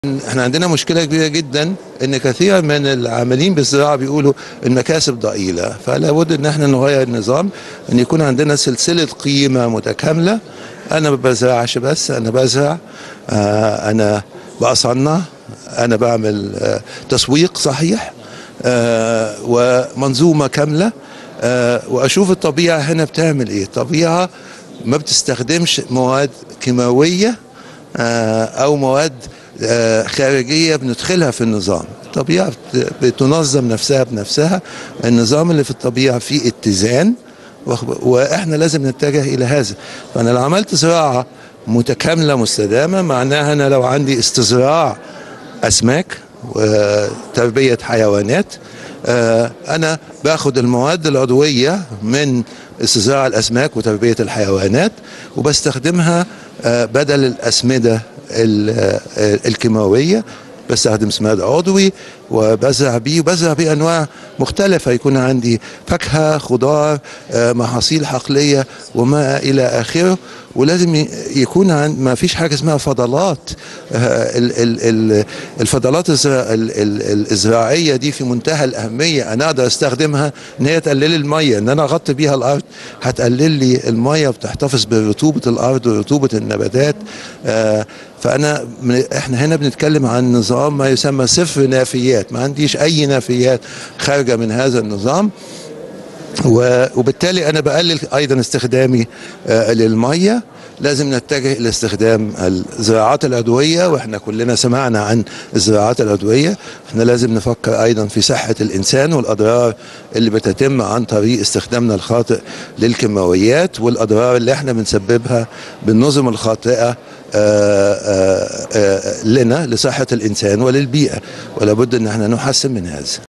احنا عندنا مشكلة كبيرة جدا ان كثير من العاملين بالزراعة بيقولوا المكاسب ضئيلة فلا بد ان احنا نغير النظام ان يكون عندنا سلسلة قيمة متكاملة انا ما بزرعش بس انا بزرع آه انا بصنع انا بعمل آه تسويق صحيح آه ومنظومة كاملة آه واشوف الطبيعة هنا بتعمل ايه الطبيعة ما بتستخدمش مواد كيماوية آه او مواد آه، خارجية بندخلها في النظام الطبيعة بت- بتنظم نفسها بنفسها النظام اللي في الطبيعة فيه اتزان واخب- واحنا لازم نتجه الى هذا فانا لو عملت زراعة متكاملة مستدامة معناها انا لو عندي استزراع اسماك وتربية حيوانات آه، انا باخد المواد العضوية من استزراع الاسماك وتربية الحيوانات وبستخدمها آه، بدل الاسمدة ال- آه، الكيماوية بستخدم سماد عضوي وبزرع بيه وبزرع بيه انواع مختلفه يكون عندي فاكهه خضار آه، محاصيل حقليه وما الى اخره ولازم ي- يكون عند ما فيش حاجه اسمها فضلات آه، ال- ال- ال- الفضلات الزرا- ال- ال- الزراعيه دي في منتهى الاهميه انا اقدر استخدمها ان هي تقلل لي الميه ان انا اغطي بيها الارض هتقلل لي الميه وبتحتفظ برطوبه الارض ورطوبه النباتات آه، فانا من- احنا هنا بنتكلم عن نظام ما يسمى صفر نافيات ما عنديش اي نافيات خارجه من هذا النظام و- وبالتالي انا بقلل ايضا استخدامي آه، للميه لازم نتجه الى استخدام الزراعات العضويه واحنا كلنا سمعنا عن الزراعات العضويه احنا لازم نفكر ايضا في صحه الانسان والاضرار اللي بتتم عن طريق استخدامنا الخاطئ للكيماويات والاضرار اللي احنا بنسببها بالنظم الخاطئه آه، آه، آه، لنا لصحه الانسان وللبيئه ولا بد ان احنا نحسن من هذا